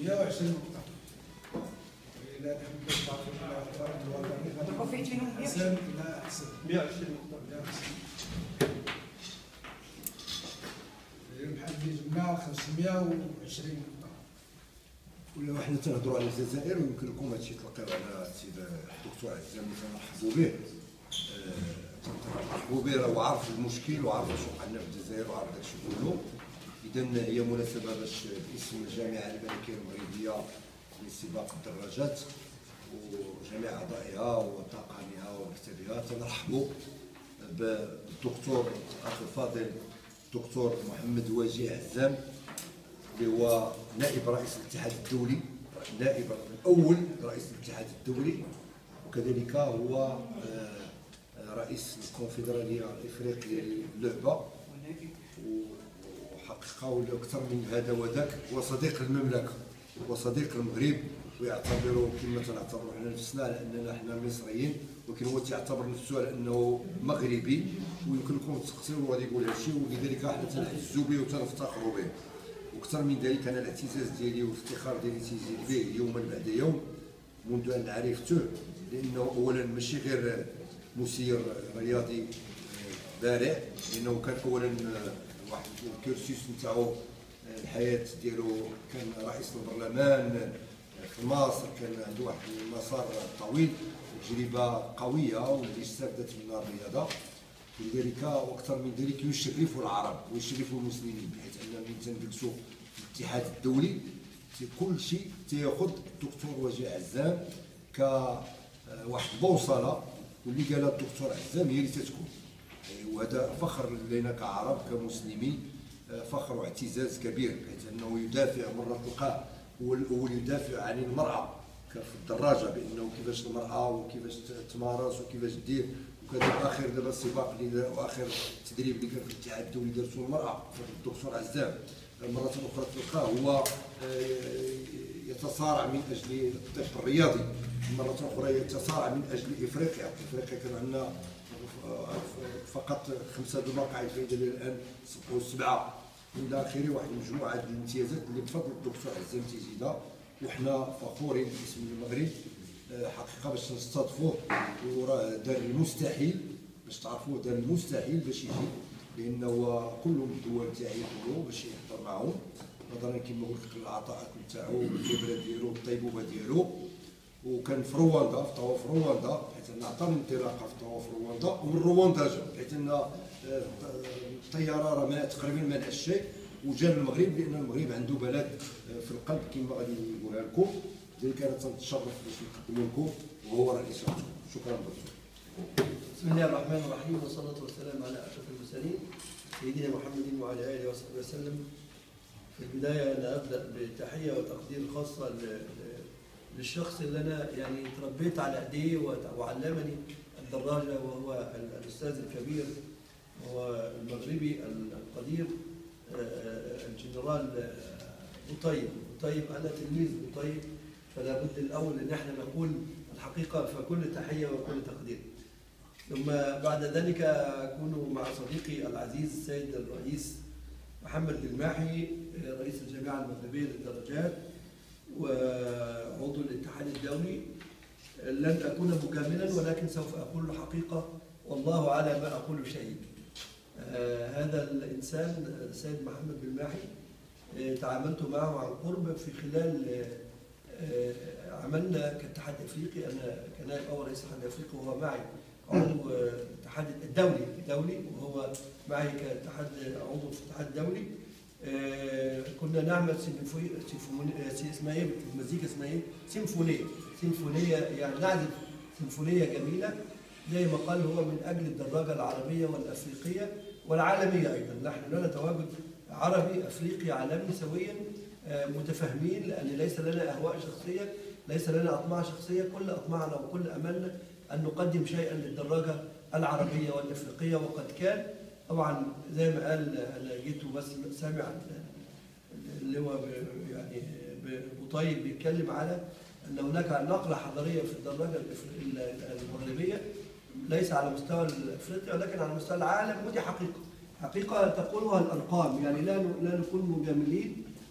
120 نقطة وإلى الحمد لله إلى الفرد الوطني رفعت فيهم أحسن إلى أحسن 120 نقطة بحال اللي جبنا 520 نقطة ولا حنا تنهضروا على الجزائر ويمكن لكم هادشي تلقاو على السيد الدكتور عزام اللي تنرحبوا به آه، تنرحبوا به راه وعارف المشكل وعارف واش وقع لنا في الجزائر وعارف داكشي كله اذا هي مناسبه باش باسم الجامعه الملكيه المغربيه لسباق الدراجات وجميع اعضائها وطاقمها ومكتبها تنرحبوا بالدكتور الاخ الفاضل الدكتور محمد واجي عزام اللي هو نائب رئيس الاتحاد الدولي نائب الاول رئيس الاتحاد الدولي وكذلك هو آه، رئيس الكونفدراليه الافريقيه للعبه وحقيقه ولا اكثر من هذا وذاك هو صديق المملكه وصديق المغرب ويعتبر كما تنعتبر حنا نفسنا على اننا حنا مصريين ولكن هو تعتبر نفسه على انه مغربي ويمكن لكم تقتلوا وغادي يقول هادشي ولذلك حنا تنعزوا به وتنفتخروا به واكثر من ذلك انا الاعتزاز ديالي والافتخار ديالي تيزيد به يوما بعد يوم منذ ان عرفته لانه اولا ماشي غير مسير رياضي آه، بارع لانه كان اولا آه، واحد الكورسيس نتاعو آه، الحياه ديالو كان رئيس البرلمان في مصر كان عنده واحد المسار طويل تجربه قويه واللي استفادت منها الرياضه لذلك واكثر من ذلك يشرف العرب ويشرف المسلمين بحيث اننا من تندرسوا في الاتحاد الدولي في كل شيء تياخذ الدكتور وجيه عزام كواحد بوصله واللي قالها الدكتور عزام هي اللي تتكون وهذا فخر لنا كعرب كمسلمين فخر واعتزاز كبير بحيث انه يدافع مره تلقاه هو الاول يدافع عن المراه في الدراجه بانه كيفاش المراه وكيفاش تمارس وكيفاش دير وكذا اخر دابا السباق اللي دار واخر تدريب اللي كان في الاتحاد الدولي دارته المراه الدكتور عزام مرة أخرى تلقاه هو آه، يتصارع من أجل الطب الرياضي مرة أخرى يتصارع من أجل إفريقيا إفريقيا كان عندنا آه، فقط خمسة المقاعد فإذا الآن صبحوا سبعة إلى آخره واحد المجموعة ديال الامتيازات اللي بفضل الدكتور عزام تيزيدا وحنا فخورين باسم المغرب آه، حقيقة باش نستضفوه وراه دار المستحيل باش تعرفوا دار المستحيل باش يجي لانه كلهم الدول تاعي كله باش يحضر معهم نظرا كما قلت لك العطاءات نتاعو والخبره ديالو والطيبوبه ديالو وكان في رواندا في طواف رواندا حيت ان عطاني انطلاقه في طواف رواندا ومن رواندا جا حيت ان آه، الطياره راه ما تقريبا ما لها شيء وجا المغرب لان المغرب عنده بلد آه، في القلب كما غادي نقولها لكم لذلك انا تنتشرف باش نقدم لكم وهو رئيس شكرا دكتور بسم الله الرحمن الرحيم والصلاة والسلام على أشرف المرسلين سيدنا محمد وعلى آله وصحبه وسلم في البداية أنا أبدأ بتحية وتقدير خاصة ل- ل- للشخص اللي أنا يعني تربيت على إيديه وت- وعلمني الدراجة وهو ال- الأستاذ الكبير وهو المغربي القدير آه، آه، الجنرال آه، بطيب بطيب أنا تلميذ بطيب فلا بد الأول أن احنا نقول الحقيقة فكل تحية وكل تقدير ثم بعد ذلك أكون مع صديقي العزيز السيد الرئيس محمد بالماحي رئيس الجامعة المغربية للدرجات وعضو الاتحاد الدولي لن أكون مجاملا ولكن سوف أقول الحقيقة والله على ما أقول شهيد آه، هذا الإنسان السيد محمد بالماحي آه، تعاملت معه عن قرب في خلال آه، آه، عملنا كاتحاد افريقي انا كنائب اول رئيس الاتحاد الافريقي وهو معي عضو آه، الاتحاد الدولي الدولي وهو معي كاتحاد عضو في الاتحاد الدولي آه، كنا نعمل سيمفوني سيمفوني- آه، اسمها ايه المزيكا اسمها ايه؟ سيمفونيه سيمفونيه يعني نعزف سيمفونيه جميله زي ما قال هو من اجل الدراجه العربيه والافريقيه والعالميه ايضا نحن لنا تواجد عربي افريقي عالمي سويا آه، متفاهمين لان ليس لنا اهواء شخصيه ليس لنا اطماع شخصيه كل اطماعنا وكل املنا ان نقدم شيئا للدراجه العربيه والافريقيه وقد كان طبعا زي ما قال انا جيت بس سامع اللي هو ب- يعني ب- بطيب بيتكلم على ان هناك نقله حضاريه في الدراجه الإفر- المغربيه ليس على مستوى الافريقي ولكن على مستوى العالم ودي حقيقه حقيقه تقولها الارقام يعني لا ن- لا نكون مجاملين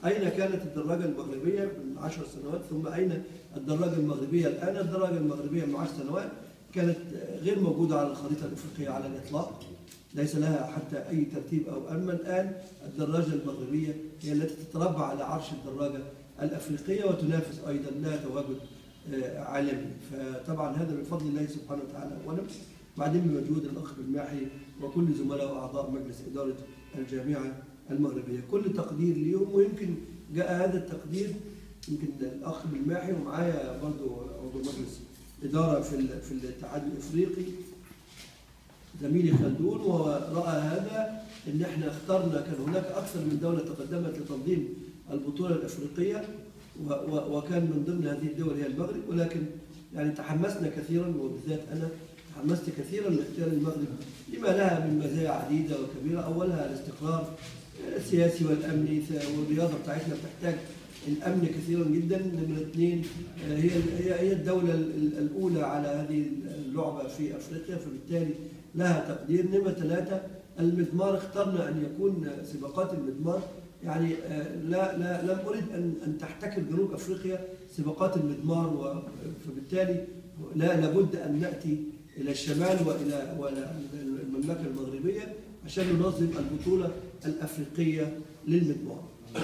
أين كانت الدراجة المغربية من عشر سنوات ثم أين الدراجة المغربية الآن الدراجة المغربية من عشر سنوات كانت غير موجودة على الخريطة الأفريقية على الإطلاق ليس لها حتى أي ترتيب أو أما الآن الدراجة المغربية هي التي تتربع على عرش الدراجة الأفريقية وتنافس أيضا لها تواجد آه، عالمي فطبعا هذا من فضل الله سبحانه وتعالى أولا بعدين بمجهود الأخ بالماحي وكل زملاء وأعضاء مجلس إدارة الجامعة المغربية كل تقدير ليهم ويمكن جاء هذا التقدير يمكن الأخ بالماحي ومعايا برضو عضو مجلس إدارة في ال- في الاتحاد الإفريقي زميلي خلدون ورأى هذا ان احنا اخترنا كان هناك اكثر من دوله تقدمت لتنظيم البطوله الافريقيه و- و- وكان من ضمن هذه الدول هي المغرب ولكن يعني تحمسنا كثيرا وبالذات انا تحمست كثيرا لاختيار المغرب لما لها من مزايا عديده وكبيره اولها الاستقرار السياسي والامني ث- والرياضه بتاعتنا بتحتاج الامن كثيرا جدا نمره اثنين آه، هي هي هي الدوله ال- ال- الاولى على هذه اللعبه في افريقيا فبالتالي لها تقدير نمره ثلاثه المضمار اخترنا ان يكون سباقات المضمار يعني آه، لا لا لم ارد ان ان تحتكر جنوب افريقيا سباقات المضمار و- فبالتالي لا لابد ان ناتي الى الشمال والى والى المملكه المغربيه عشان ننظم البطوله الافريقيه للمضمار.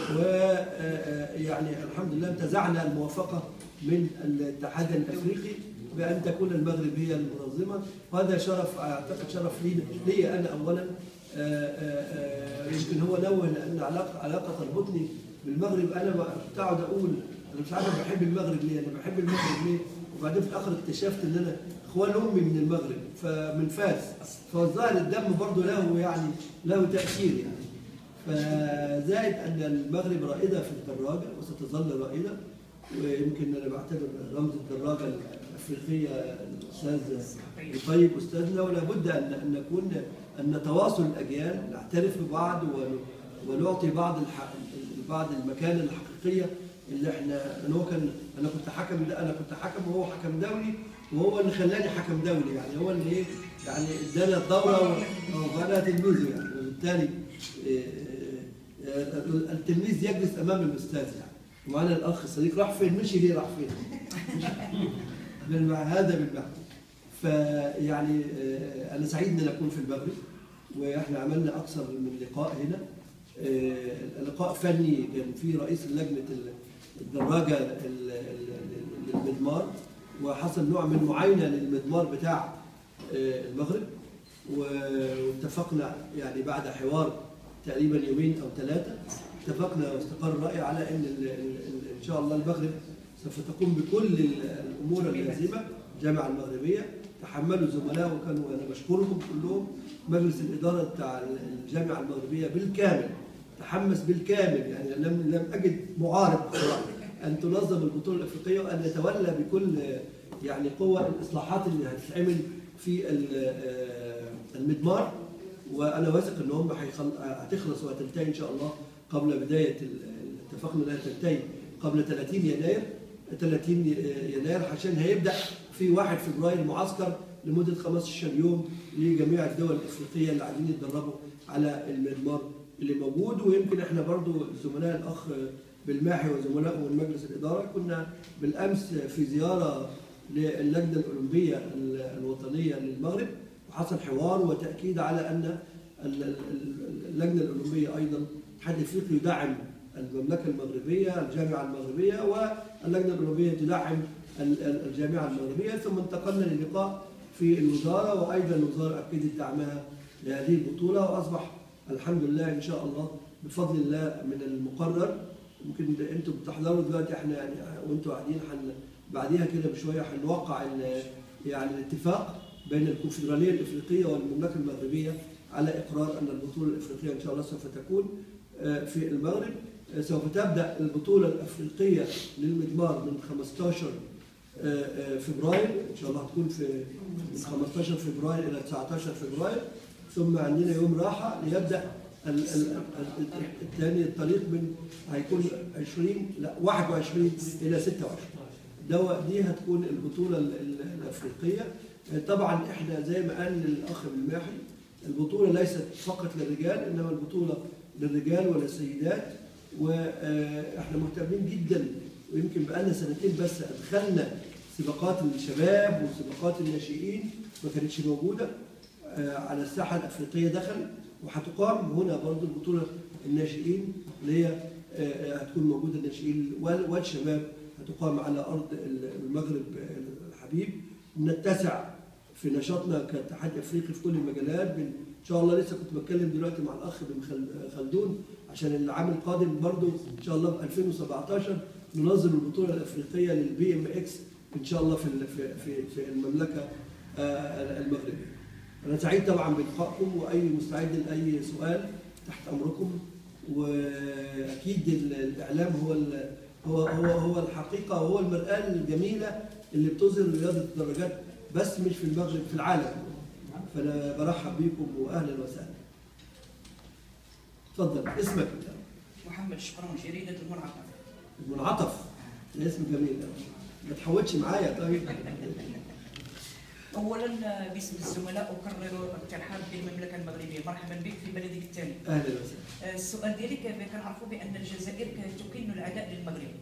ويعني الحمد لله انتزعنا الموافقه من الاتحاد الافريقي بان تكون المغرب هي المنظمه وهذا شرف اعتقد شرف لي لي انا اولا آه، آه، آه، يمكن هو نوه لان علاقه علاقه تربطني بالمغرب انا كنت اقعد اقول انا مش عارف أنا بحب المغرب ليه انا بحب المغرب ليه وبعدين في الاخر اكتشفت ان انا اخوان امي من المغرب فمن فاس فالظاهر الدم برضه له يعني له تاثير يعني فزائد ان المغرب رائده في الدراجه وستظل رائده ويمكن انا بعتبر رمز الدراجه الافريقيه الاستاذ طيب استاذنا ولا بد ان ان نكون ان تواصل الاجيال نعترف ببعض ون- ونعطي بعض الح... بعض المكانه الحقيقيه اللي احنا انا هو كان انا كنت حكم انا كنت حكم وهو حكم دولي وهو اللي خلاني حكم دولي يعني هو اللي ايه يعني ادانا الدوره و- وانا تلميذه يعني وبالتالي إيه، آه، التلميذ يجلس امام الاستاذ يعني ومعنا الاخ الصديق راح فين مشي ليه راح فين بالمع هذا بالمعنى فيعني آه، انا سعيد ان اكون في المغرب واحنا عملنا اكثر من لقاء هنا آه، لقاء فني كان فيه رئيس لجنه الدراجه ال- ال- ال- المضمار وحصل نوع من معاينه للمضمار بتاع آه، المغرب و- واتفقنا يعني بعد حوار تقريبا يومين او ثلاثه اتفقنا واستقر الراي على ان ال- ال- ال- ان شاء الله المغرب سوف تقوم بكل ال- الامور اللازمه الجامعه المغربيه تحملوا الزملاء وكانوا انا بشكرهم كلهم مجلس الاداره بتاع الجامعه المغربيه بالكامل تحمس بالكامل يعني لم لم اجد معارض بصراحه ان تنظم البطوله الافريقيه وان يتولى بكل يعني قوه الاصلاحات اللي هتتعمل في ال- المضمار وانا واثق ان هم هيخل- هتخلص وهتنتهي ان شاء الله قبل بدايه ال- اتفقنا انها تنتهي قبل 30 يناير 30 يناير عشان هيبدا في 1 فبراير معسكر لمده 15 يوم لجميع الدول الافريقيه اللي قاعدين يتدربوا على المضمار اللي موجود ويمكن احنا برضو زملاء الاخ بالماحي وزملائه من مجلس الاداره كنا بالامس في زياره للجنه الاولمبيه ال- الوطنيه للمغرب وحصل حوار وتاكيد على ان ال- ال- ال- اللجنه الاولمبيه ايضا الاتحاد الافريقي يدعم المملكه المغربيه الجامعه المغربيه واللجنه الاولمبيه تدعم ال- ال- الجامعه المغربيه ثم انتقلنا للقاء في الوزاره وايضا الوزاره اكدت دعمها لهذه البطوله واصبح الحمد لله ان شاء الله بفضل الله من المقرر يمكن انتم بتحضروا دلوقتي احنا يعني وانتم قاعدين حن بعديها كده بشويه هنوقع ال- يعني الاتفاق بين الكونفدراليه الافريقيه والمملكه المغربيه على اقرار ان البطوله الافريقيه ان شاء الله سوف تكون آه، في المغرب آه، سوف تبدا البطوله الافريقيه للمضمار من 15 آه، آه، فبراير ان شاء الله هتكون في من 15 فبراير الى 19 فبراير ثم عندنا يوم راحه ليبدا ال- ال- ال- الثاني الطريق من هيكون 20 لا 21 الى 26 دوا دي هتكون البطوله ال- ال- الافريقيه طبعا احنا زي ما قال الاخ بالماحي البطوله ليست فقط للرجال انما البطوله للرجال وللسيدات واحنا مهتمين جدا ويمكن بقالنا سنتين بس ادخلنا سباقات الشباب وسباقات الناشئين ما كانتش موجوده آه، على الساحه الافريقيه دخل وهتقام هنا برضو البطوله الناشئين اللي هي آه، آه، هتكون موجوده الناشئين وال- والشباب هتقام على ارض المغرب الحبيب نتسع في نشاطنا كاتحاد افريقي في كل المجالات بن- ان شاء الله لسه كنت بتكلم دلوقتي مع الاخ بن خل- خلدون عشان العام القادم برضو ان شاء الله في 2017 ننظم البطوله الافريقيه للبي ام اكس ان شاء الله في ال- في في, في المملكه آه، المغربيه. انا سعيد طبعا بلقائكم واي مستعد لاي سؤال تحت امركم واكيد ال- الاعلام هو ال- هو هو هو الحقيقه وهو المراه الجميله اللي بتظهر رياضه الدراجات بس مش في المغرب في العالم فانا برحب بيكم واهلا وسهلا اتفضل اسمك محمد شقرون جريدة المنعطف المنعطف ده اسم جميل ما تحاولش معايا طيب أولا باسم الزملاء أكرر الترحاب بالمملكة المغربية مرحبا بك في بلدك الثاني اهلا وسهلا السؤال ديالي كيف كنعرفوا بأن الجزائر تكن العداء للمغرب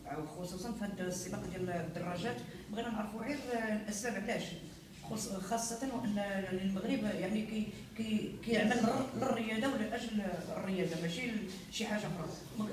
خصوصا في هذا السباق ديال الدراجات بغينا نعرفوا غير الاسباب علاش خص- خاصة وأن المغرب يعني كي كي كيعمل للر- للرياضة ولاجل الرياضة ماشي شي حاجة أخرى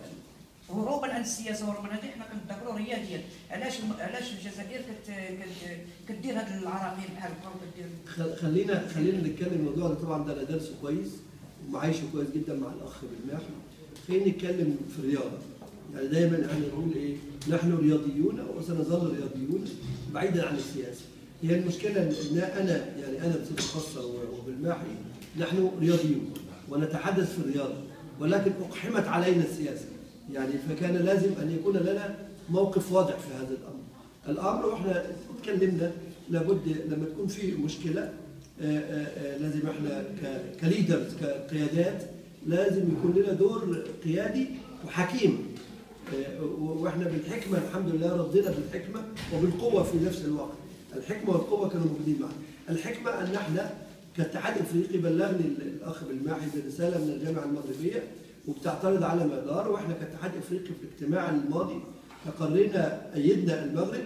مك- هروبا عن السياسة وهروبا هذه حنا كنتذكروا رياضيا علاش الم- علاش الجزائر كت كت كدير هاد العراقيل بحال هكا وكدير خل- خلينا خلينا نتكلم الموضوع ده طبعا ده انا دارسه كويس ومعايشه كويس جدا مع الاخ بالماح خلينا نتكلم في الرياضه يعني دايما يعني نقول ايه نحن رياضيون وسنظل رياضيون بعيدا عن السياسه هي المشكله ان انا يعني انا بصفه خاصه و- وبالماحي نحن رياضيون ونتحدث في الرياضه ولكن اقحمت علينا السياسه يعني فكان لازم ان يكون لنا موقف واضح في هذا الامر الامر واحنا اتكلمنا لابد لما تكون في مشكله آه، آه، آه، لازم احنا ك- كليدرز كقيادات لازم يكون لنا دور قيادي وحكيم آه، و- واحنا بالحكمه الحمد لله ردينا بالحكمه وبالقوه في نفس الوقت الحكمه والقوه كانوا موجودين معنا الحكمه ان احنا كاتحاد افريقي بلغني الاخ بالماحي برساله من الجامعه المغربيه وبتعترض على مدار واحنا كاتحاد افريقي في الاجتماع الماضي فقررنا ايدنا المغرب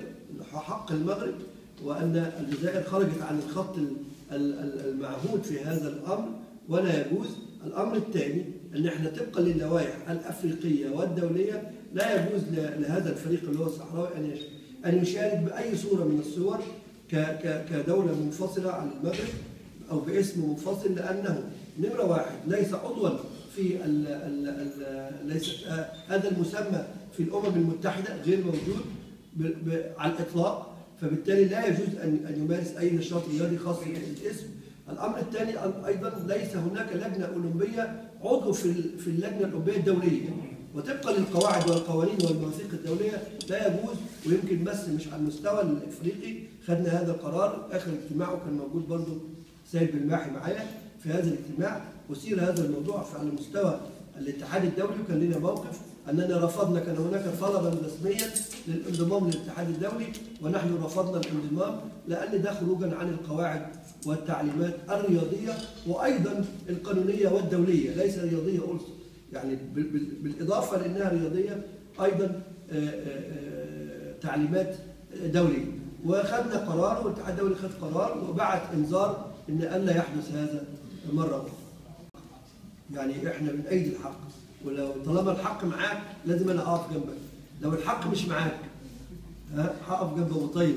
حق المغرب وان الجزائر خرجت عن الخط ال- ال- ال- المعهود في هذا الامر ولا يجوز الامر الثاني ان احنا طبقا للوائح الافريقيه والدوليه لا يجوز ل- لهذا الفريق اللي هو الصحراوي ان يش- ان يشارك باي صوره من الصور ك- ك- كدوله منفصله عن المغرب او باسم منفصل لانه نمره واحد ليس عضوا في ال ال ال ليس آه هذا المسمى في الامم المتحده غير موجود ب ب على الاطلاق فبالتالي لا يجوز ان ان يمارس اي نشاط رياضي خاص بالاسم. الامر الثاني أن ايضا ليس هناك لجنه اولمبيه عضو في ال- في اللجنه الاولمبيه الدوليه وطبقا للقواعد والقوانين والمواثيق الدوليه لا يجوز ويمكن بس مش على المستوى الافريقي خدنا هذا القرار اخر اجتماع وكان موجود برضه سيد بالماحي معايا في هذا الاجتماع وسير هذا الموضوع على مستوى الاتحاد الدولي وكان لنا موقف اننا رفضنا كان هناك طلبا رسميا للانضمام للاتحاد الدولي ونحن رفضنا الانضمام لان ده خروجا عن القواعد والتعليمات الرياضيه وايضا القانونيه والدوليه ليس رياضيه ألص يعني بال- بال- بالاضافه لانها رياضيه ايضا آه، آه، آه، تعليمات دوليه وخدنا قرار والاتحاد الدولي خد قرار وبعت انذار ان الا يحدث هذا مره اخرى يعني احنا من ايدي الحق ولو طالما الحق معاك لازم انا اقف جنبك لو الحق مش معاك ها هقف جنب ابو طيب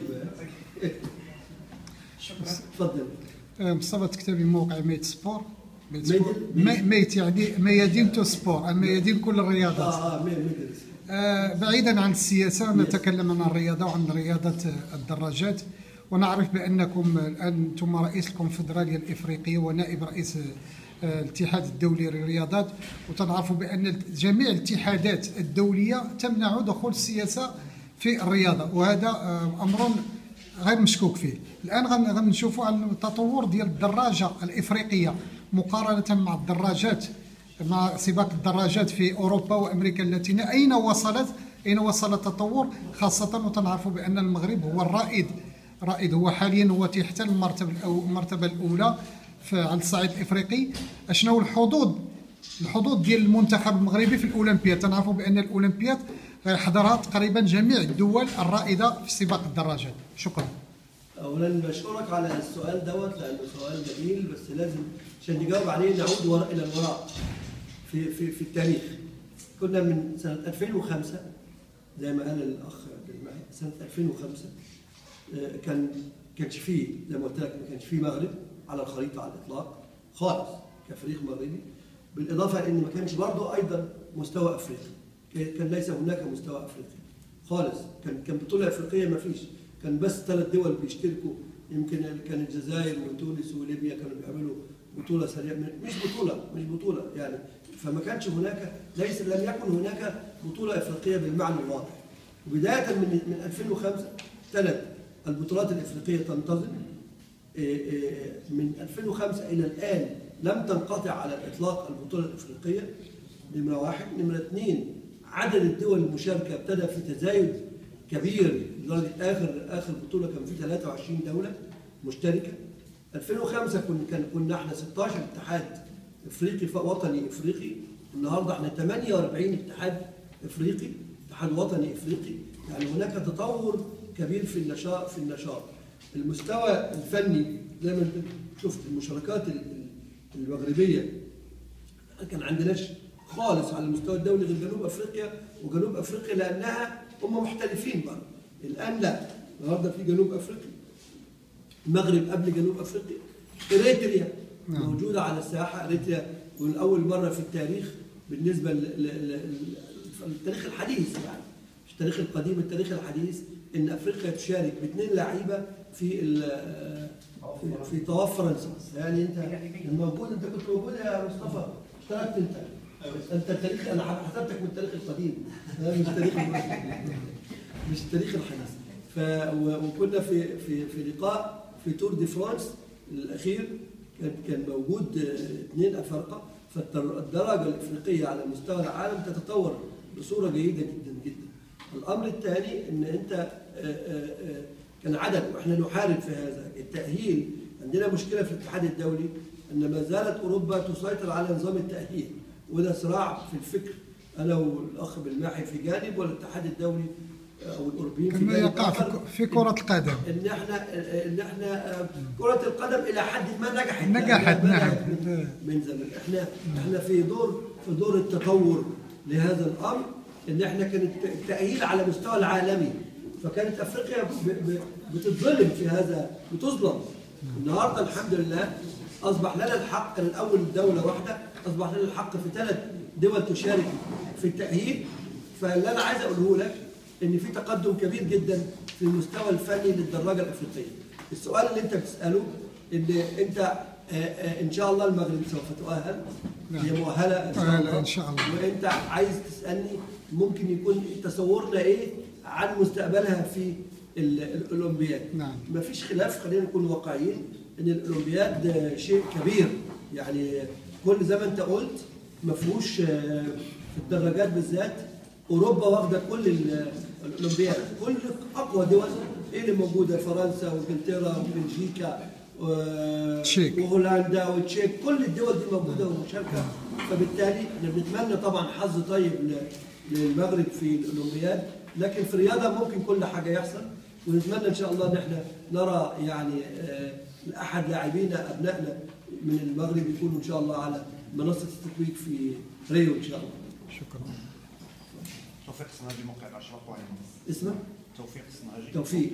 شكرا اتفضل مصطفى تكتبي موقع ميت سبور ميت سبور ميت- مي- ميت يعني ميادين تو سبور الميادين كل الرياضات اه اه مين مدرس آه، بعيدا عن السياسة نتكلم عن الرياضة وعن رياضة الدراجات ونعرف بأنكم الآن أنتم رئيس الكونفدرالية الإفريقية ونائب رئيس آه، الاتحاد الدولي للرياضات وتنعرفوا بأن جميع الاتحادات الدولية تمنع دخول السياسة في الرياضة وهذا آه، أمر غير مشكوك فيه الآن غن- غنشوفوا على التطور ديال الدراجة الإفريقية مقارنة مع الدراجات مع سباق الدراجات في اوروبا وامريكا اللاتينيه اين وصلت اين وصل التطور خاصه وتنعرفوا بان المغرب هو الرائد رائد هو حاليا هو تحتل المرتبه الأو- المرتبه الاولى في على الصعيد الافريقي اشنو الحظوظ الحظوظ ديال المنتخب المغربي في الاولمبياد تنعرفوا بان الاولمبياد غيحضرها تقريبا جميع الدول الرائده في سباق الدراجات شكرا اولا بشكرك على السؤال دوت لانه سؤال جميل بس لازم عشان نجاوب عليه نعود وراء الى الوراء في في في التاريخ كنا من سنه 2005 زي ما قال الاخ عبد المعين سنه 2005 آه، كان كانش فيه زي ما قلت لك ما كانش فيه مغرب على الخريطه على الاطلاق خالص كفريق مغربي بالاضافه ان ما كانش برضه ايضا مستوى افريقي كان- كان ليس هناك مستوى افريقي خالص كان كان بطوله افريقيه ما فيش كان بس ثلاث دول بيشتركوا يمكن كان الجزائر وتونس وليبيا كانوا بيعملوا بطوله سريعه مش بطوله مش بطوله يعني فما كانش هناك ليس لم يكن هناك بطوله افريقيه بالمعنى الواضح وبدايه من من 2005 ابتدت البطولات الافريقيه تنتظم إيه إيه من 2005 الى الان لم تنقطع على الاطلاق البطوله الافريقيه نمره واحد نمره اثنين عدد الدول المشاركه ابتدى في تزايد كبير لدرجه اخر اخر بطوله كان في 23 دوله مشتركه 2005 كنا كان كنا احنا 16 اتحاد افريقي ف- وطني افريقي النهارده احنا 48 اتحاد افريقي اتحاد وطني افريقي يعني هناك تطور كبير في النشاط في النشاط المستوى الفني زي ما انت شفت المشاركات ال- ال- المغربيه كان عندناش خالص على المستوى الدولي غير جنوب افريقيا وجنوب افريقيا لانها هم محترفين برضه الان لا النهارده في جنوب افريقيا المغرب قبل جنوب افريقيا اريتريا نعم. موجوده على الساحه اريتريا ولاول مره في التاريخ بالنسبه للتاريخ الحديث يعني مش التاريخ القديم التاريخ الحديث ان افريقيا تشارك باثنين لعيبه في ال- في, في طواف فرنسا يعني انت موجود انت كنت موجود يا مصطفى اشتركت انت انت التاريخ انا حسبتك من التاريخ القديم لا، مش التاريخ مش التاريخ الحديث ف و- وكنا في في في لقاء في تور دي فرانس الاخير كان كان موجود آه، اثنين افارقه فالدرجه الافريقيه على مستوى العالم تتطور بصوره جيده جدا جدا. الامر الثاني ان انت آه، آه، آه، كان عدد واحنا نحارب في هذا التاهيل عندنا مشكله في الاتحاد الدولي ان ما زالت اوروبا تسيطر على نظام التاهيل وده صراع في الفكر انا والاخ بالماحي في جانب والاتحاد الدولي آه، او الاوروبيين في كما جانب يقع في آخر. ك- في كره القدم ان احنا ان احنا آه، كرة القدم الى حد ما نجحت نجحت، بدأت نعم. من- من زمان احنا احنا في دور في دور التطور لهذا الامر ان احنا كان الت- التأهيل على مستوى العالمي فكانت افريقيا ب- ب- بتتظلم في هذا بتظلم النهارده الحمد لله اصبح لنا الحق كان الاول دوله واحده اصبح لنا الحق في ثلاث دول تشارك في التأهيل فاللي انا عايز اقوله لك ان في تقدم كبير جدا في المستوى الفني للدراجه الافريقيه. السؤال اللي انت بتساله ان انت آه، آه، ان شاء الله المغرب سوف تؤهل نعم. هي مؤهله ان شاء مؤهلة الله إن شاء الله. وانت عايز تسالني ممكن يكون تصورنا ايه عن مستقبلها في ال- الاولمبياد. نعم. ما فيش خلاف خلينا نكون واقعيين ان الاولمبياد آه، شيء كبير يعني كل زي ما انت قلت ما فيهوش آه، في الدراجات بالذات اوروبا واخده كل ال- الاولمبياد كل اقوى دول ايه اللي موجوده فرنسا وانجلترا وبلجيكا و- تشيك. وهولندا وتشيك كل الدول دي موجوده ومشاركه فبالتالي احنا بنتمنى طبعا حظ طيب ل- للمغرب في الاولمبياد لكن في الرياضه ممكن كل حاجه يحصل ونتمنى ان شاء الله ان احنا نرى يعني آه، احد لاعبينا ابنائنا من المغرب يكونوا ان شاء الله على منصه التتويج في ريو ان شاء الله شكرا توفيق الصناجي موقع الاشراف وعلي اسمه توفيق الصناجي توفيق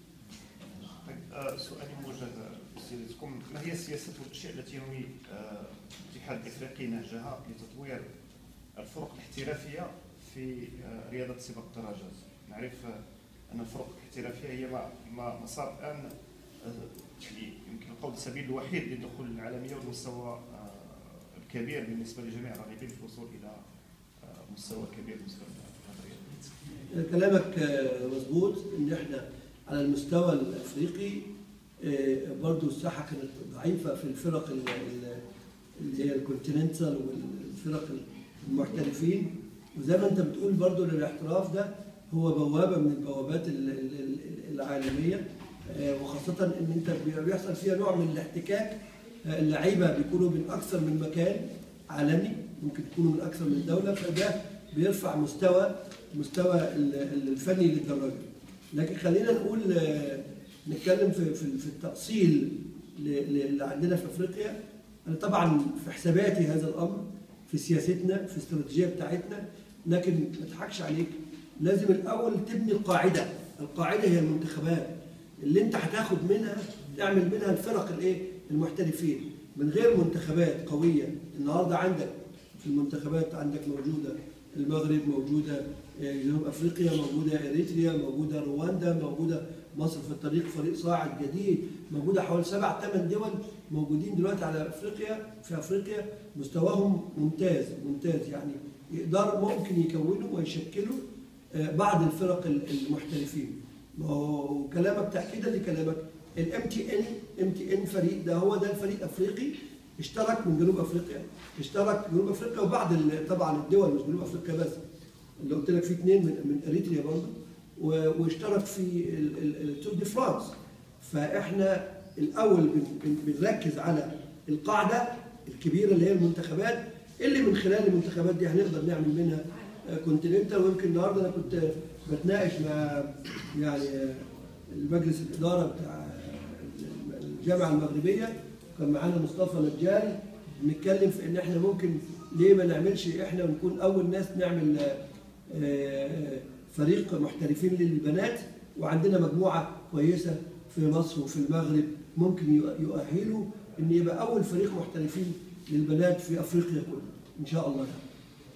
طيب، آه، سؤالي موجه لسيادتكم ما هي السياسات والاشياء التي ينوي آه، الاتحاد الافريقي نهجها لتطوير الفرق الاحترافيه في آه، رياضه سباق الدراجات نعرف آه، ان الفرق الاحترافيه هي ما ما مسار الان آه، يعني يمكن القول السبيل الوحيد للدخول العالميه والمستوى آه، الكبير بالنسبه لجميع الراغبين في الوصول الى آه، مستوى كبير بالنسبه للرياضه كلامك آه، مظبوط ان احنا على المستوى الافريقي آه، برضو الساحه كانت ضعيفه في الفرق ال- ال- اللي هي الكونتيننتال والفرق المحترفين وزي ما انت بتقول برضو ان الاحتراف ده هو بوابه من البوابات ال- ال- ال- العالميه آه، وخاصه ان انت بي- بيحصل فيها نوع من الاحتكاك آه، اللعيبه بيكونوا من اكثر من مكان عالمي ممكن تكونوا من اكثر من دوله فده بيرفع مستوى مستوى ال- ال- الفني للدراجه لكن خلينا نقول آه، نتكلم في في في التاصيل ل- ل- اللي عندنا في افريقيا انا طبعا في حساباتي هذا الامر في سياستنا في الاستراتيجيه بتاعتنا لكن ما اضحكش عليك لازم الاول تبني القاعده القاعده هي المنتخبات اللي انت هتاخد منها تعمل منها الفرق الايه المحترفين من غير منتخبات قويه النهارده عندك في المنتخبات عندك موجوده المغرب موجوده آه، جنوب افريقيا موجوده اريتريا موجوده رواندا موجوده مصر في الطريق فريق صاعد جديد موجوده حوالي سبع ثمان دول موجودين دلوقتي على افريقيا في افريقيا مستواهم ممتاز ممتاز يعني يقدر ممكن يكونوا ويشكلوا آه، بعض الفرق ال- المحترفين ما هو كلامك تاكيدا لكلامك الام تي ان ام تي ان فريق ده هو ده الفريق افريقي اشترك من جنوب افريقيا اشترك جنوب افريقيا وبعض ال- طبعا الدول مش جنوب افريقيا بس اللي قلت لك في اثنين من من اريتريا برضه و- واشترك في ال- ال- التور دي فرانس فاحنا الاول بن- بن- بنركز على القاعده الكبيره اللي هي المنتخبات اللي من خلال المنتخبات دي هنقدر نعمل منها كونتيننتال ويمكن النهارده انا كنت بتناقش مع يعني المجلس الاداره بتاع الجامعه المغربيه كان معانا مصطفى نجال بنتكلم في ان احنا ممكن ليه ما نعملش احنا ونكون اول ناس نعمل آه، فريق محترفين للبنات وعندنا مجموعه كويسه في مصر وفي المغرب ممكن يؤهلوا ان يبقى اول فريق محترفين للبنات في افريقيا كلها ان شاء الله يعني.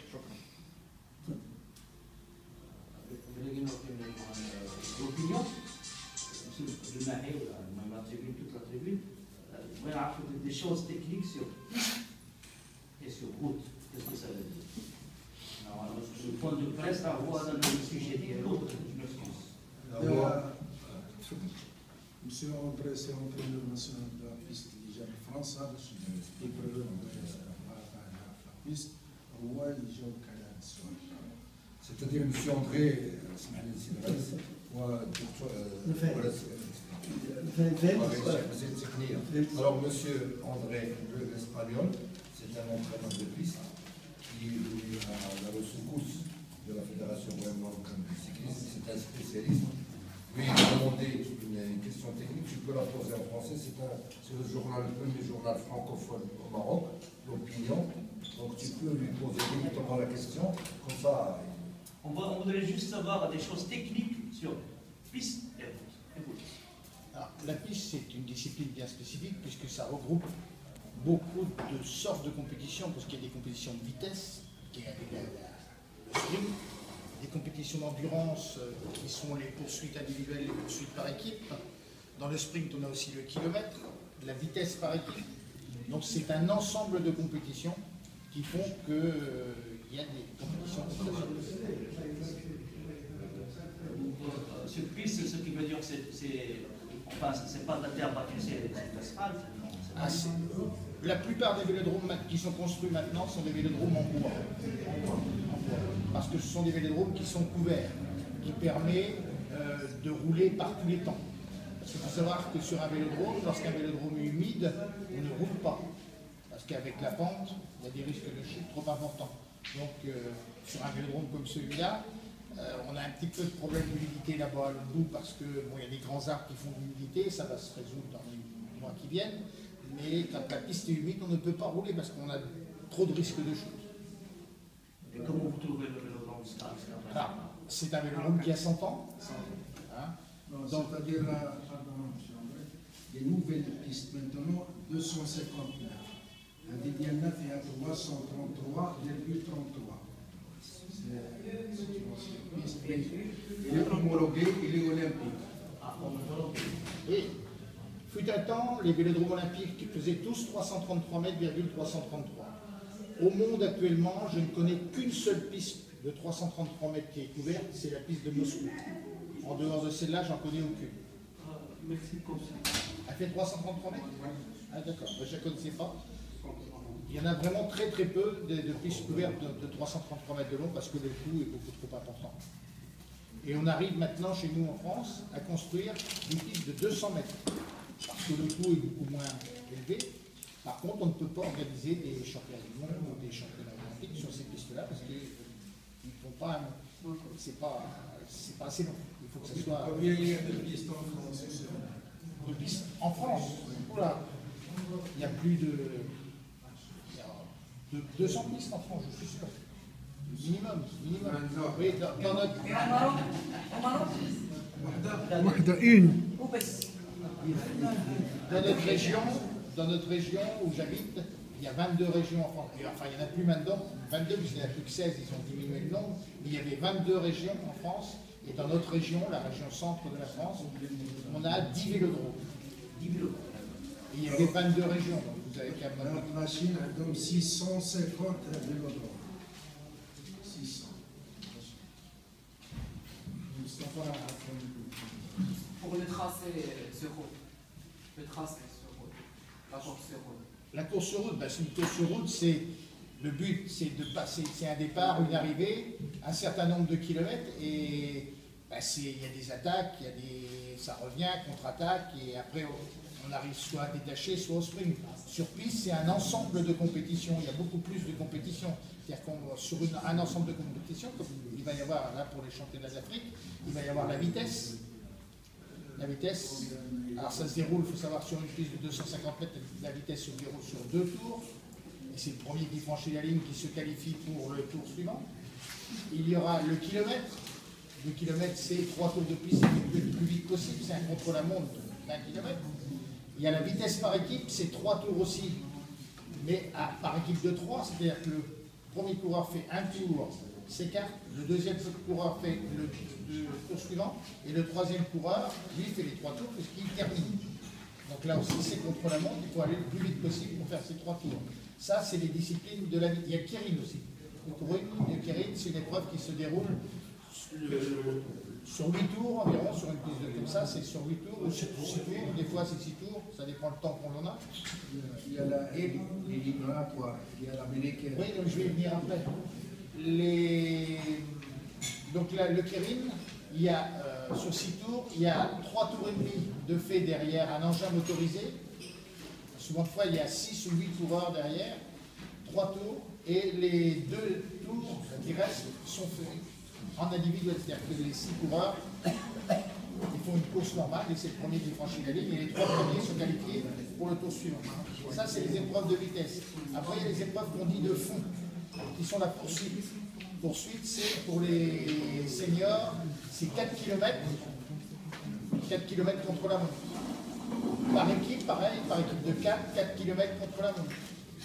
l'opinion, le Mahé, même la tribune, toute la tribune, euh, on a fait des choses techniques sur et sur route. Qu'est-ce que ça veut dire Alors, le point de presse, à voir dans le sujet de l'autre, je m'excuse. هو مسيو اندري سي انترينور ناسيونال دو لا بيست اللي جا من فرنسا باش يبرر على بيست هو اللي يجاوبك على هذا السؤال C'est-à-dire, M. André, euh, اسمح لي سي الرئيس والدكتور آه، نفهم. ولا- فاهم فاهم Ouais, السؤال؟ c'est- c'est technique. فهمت. Alors, monsieur André Le Espagnol, c'est un entraîneur de piste qui lui, a la ressource de la Fédération marocaine de cyclisme. C'est un spécialiste. Lui, il a demandé une, une question technique. Tu peux la poser en français. C'est un- c'est le journal, le premier journal francophone au Maroc, l'opinion. Donc, tu peux lui poser directement la question. Comme ça, On, va- on voudrait juste savoir des choses techniques sur piste et route. Écoute. Alors, la piste, c'est une discipline bien spécifique puisque ça regroupe beaucoup de sortes de compétitions, parce qu'il y a des compétitions de vitesse, qui est avec la- la- le sprint, des compétitions d'endurance euh, qui sont les poursuites individuelles, les poursuites par équipe. Dans le sprint, on a aussi le kilomètre, la vitesse par équipe. Donc c'est un ensemble de compétitions qui font qu'il y a des compétitions internationales. Euh, Sur piste, ce qui veut dire que c'est- c'est. Enfin, c'est pas de la terre battue, c'est c'est de l'asphalte. non, c'est pas- Ah, c'est- La plupart des vélodromes ma- qui sont construits maintenant sont des vélodromes en bois. En bois. Parce que ce sont des vélodromes qui sont couverts, qui permettent euh, de rouler par tous les temps. Parce qu'il faut savoir que sur un vélodrome, lorsqu'un vélodrome est humide, on ne roule pas. Parce qu'avec la pente, il y a des risques de chute trop importants. Donc euh, sur un vélodrome comme celui-là, euh, on a un petit peu de problème d'humidité là-bas à bout parce que bon, il y a des grands arbres qui font de l'humidité, ça va se résoudre dans les mois qui viennent. Mais quand la piste est humide, on ne peut pas rouler parce qu'on a trop de risques de chute. Et comment vous trouvez le vélodrome stable Ah, c'est un vélodrome qui a 100 ans. Hein. Non, C'est-à-dire, euh, pardon, monsieur André, les nouvelles pistes maintenant, 259. هذه ديالنا فيها 333,33 C'est c'est une ancienne piste, mais il est homologué, il est olympique. Ah, on me demande. Et fut un temps, les vélodromes olympiques faisaient tous 333 mètres, 333. Au monde actuellement, je ne connais qu'une seule piste de 333 mètres qui est couverte, c'est la piste de Moscou. En dehors de celle-là, j'en connais aucune. Elle fait 333 mètres Ah d'accord, Ben, je ne la connaissais pas. Il y en a vraiment très très peu de, de pistes couvertes de, de 333 mètres de long parce que le coût est beaucoup trop important. Et on arrive maintenant chez nous en France à construire une piste de 200 mètres parce que le coût est beaucoup moins élevé. Par contre, on ne peut pas organiser des championnats du monde ou des championnats olympiques sur ces pistes-là parce qu'ils ne font pas. C'est pas, c'est pas assez long. Il faut que ce soit. Combien il y a de pistes en France c'est ça de pistes en France. Oula, il y a plus de, il y a de 200 pistes en France, je suis sûr. Minimum, minimum. Oui, dans, dans notre, المغرب المغرب واحدة une وبس dans notre région, dans notre région où j'habite, il y a 22 régions en France. Et Enfin, il n'y en a plus maintenant, 22, puisqu'il n'y en a plus que 16, ils ont diminué le nombre. Mais il y avait 22 régions en France. Et dans notre région, la région centre de la France, on a 10 vélodromes. 10 vélodromes. Et il y avait 22 régions. Donc vous avez qu'à Notre machine عندهم 650 vélodromes. 600. مصطفى عفوا Pour le tracé sur route. Le tracé sur route. La course sur route. La course sur route, bah, c'est une course sur route, c'est le but, c'est de passer, c'est un départ, une arrivée, un certain nombre de kilomètres, et bah, c'est- il y a des attaques, il y a des, ça revient, contre-attaque, et après on, on arrive soit à détacher, soit au sprint. Sur piste, c'est un ensemble de compétitions. Il y a beaucoup plus de compétitions. C'est-à-dire qu'on sur une- un ensemble de compétitions, comme il va y avoir là pour les championnats d'Afrique, il va y avoir la vitesse, la vitesse, alors ça se déroule, il faut savoir, sur une piste de 250 mètres, la vitesse se déroule sur deux tours. Et c'est le premier qui franchit la ligne qui se qualifie pour le tour suivant. Il y aura le kilomètre. Le kilomètre, c'est trois tours de piste effectués le plus vite possible. C'est un contre-la-montre d'un kilomètre. Il y a la vitesse par équipe, c'est trois tours aussi, mais à- par équipe de trois. C'est-à-dire que le premier coureur fait un tour, s'écarte. Le deuxième coureur fait le, le tour suivant. Et le troisième coureur, lui, fait les trois tours puisqu'il termine. Donc là aussi, c'est contre la montre, il faut aller le plus vite possible pour faire ces trois tours. Ça, c'est les disciplines de la vie. Il y a le Kirin aussi. Le Kirin, le Kirin, c'est une épreuve qui se déroule le- sur 8 tours environ, sur une piste de comme ça, c'est sur 8 tours ou sur 6 tours, des fois c'est 6 tours, ça dépend le temps qu'on en a. Il y a la- l'éliminatoire, il y a l'américaine. Oui, donc je vais y venir après. Les... Donc là, le Kirin, il y a euh, sur 6 tours, il y a 3 tours et demi de fait derrière un engin motorisé. Souvent de fois, il y a 6 ou 8 coureurs derrière, 3 tours, et les deux tours qui restent sont faits en individuel, c'est-à-dire que les 6 coureurs, ils font une course normale, et c'est le premier qui franchit la ligne, et les trois premiers sont qualifiés pour le tour suivant. Ça, c'est les épreuves de vitesse. Après, il y a les épreuves qu'on dit de fond, qui sont la poursuite. Poursuite, c'est pour les seniors, c'est 4 km, 4 km contre la montre. Par équipe, pareil, par équipe de 4, 4 km contre la montre.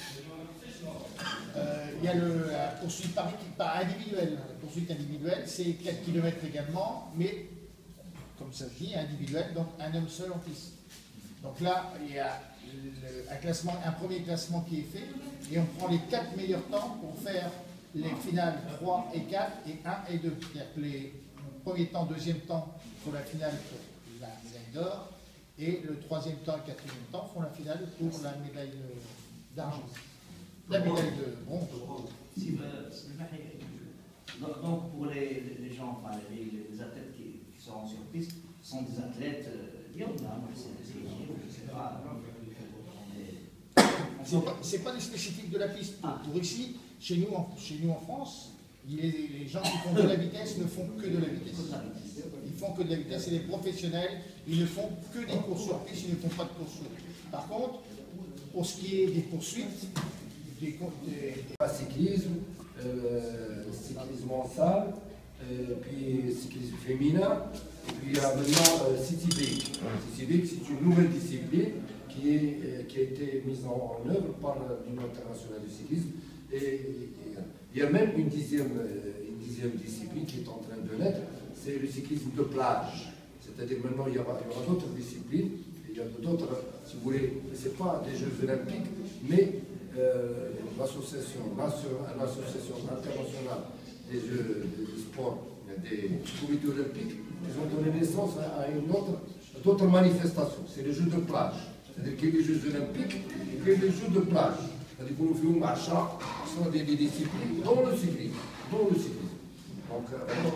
Euh, il y a le, la poursuite par équipe, par individuelle. La poursuite individuelle, c'est 4 km également, mais comme ça se dit, individuel, donc un homme seul en piste. Donc là, il y a le- un, classement, un premier classement qui est fait, et on prend les quatre meilleurs temps pour faire les finales 3 et 4 et 1 et 2. C'est-à-dire que les premiers temps, deuxième temps pour la finale pour la médaille d'or, et le troisième temps et quatrième temps font la finale pour la médaille euh, d'argent. La médaille de bronze. Si, euh, donc, donc, pour les, les gens, enfin, les, les athlètes qui, qui seront sur piste, sont des athlètes euh, Lyon, hein, c'est c'est- je sais pas. mais- C'est pas- C'est pas des spécifiques de la piste. Pour, pour ici, chez nous, en, chez nous en France, il est- les gens qui font de la vitesse ne font que de la vitesse. Ils font que de la vitesse, c'est des professionnels, ils ne font que des courses sur piste, ils ne font pas de courses sur Par contre, pour ce qui est des poursuites, des, co- des- Pas cyclisme, euh, cyclisme en salle, euh, puis cyclisme féminin, et puis il y a maintenant euh, City Bike. City Bike, c'est une nouvelle discipline qui, est, euh, qui a été mise en, en œuvre par l'Union internationale du cyclisme. Et, et il y a même une dixième, euh, une dixième discipline qui est en train de naître, c'est le cyclisme de plage. C'est-à-dire maintenant, il y aura, il y aura d'autres disciplines, il y a d'autres, si vous voulez, ce n'est pas des Jeux olympiques, mais euh, l'association nation- l'association internationale des Jeux des sports des comités olympiques, ils ont donné naissance à à une autre, à d'autres manifestations. C'est les Jeux de plage. C'est-à-dire qu'il y a les Jeux olympiques et qu'il y a les Jeux de plage. C'est-à-dire qu'on fait un machin, ce sont des, des disciplines, dont le cyclisme. Dont le cyclisme. Donc, euh,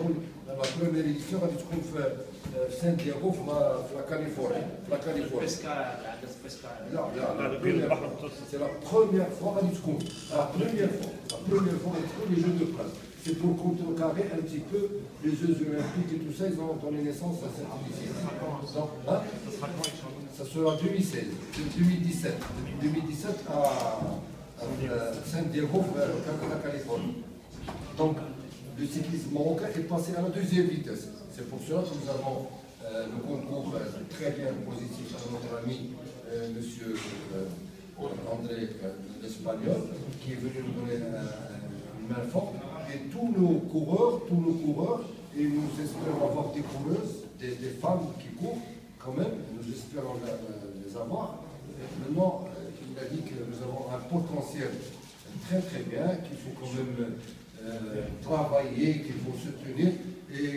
لا بروميير ايديسيون غادي تكون في في سان دييغو في ما- في لا كاليفورنيا في لا كاليفورنيا بسكا عدد بسكا لا لا لا، بين البحر المتوسط. سي لا بروميير فوا غادي تكون لا بروميير فوا لا بروميير فوا غادي تكون لي جو دو بلاس سي بور contrecarrer un petit peu les Jeux Olympiques et tout ça, ils ont donné naissance à cette initiative. Donc, hein, ça sera 2016, 2017. 2017 à, à euh, San Diego, euh, la Californie. Donc, le cyclisme marocain est passé à la deuxième vitesse. C'est pour cela que nous avons euh, le concours euh, très bien positif à notre ami euh, Monsieur euh, André euh, l'Espagnol, qui est venu nous donner euh, une main forte. Et tous nos coureurs, tous nos coureurs, et nous espérons avoir des coureuses, des, des femmes qui courent quand même, nous espérons la- la- les avoir. Maintenant, euh, il a dit que nous avons un potentiel très très bien, qu'il faut quand même euh, travailler, qu'il faut se tenir et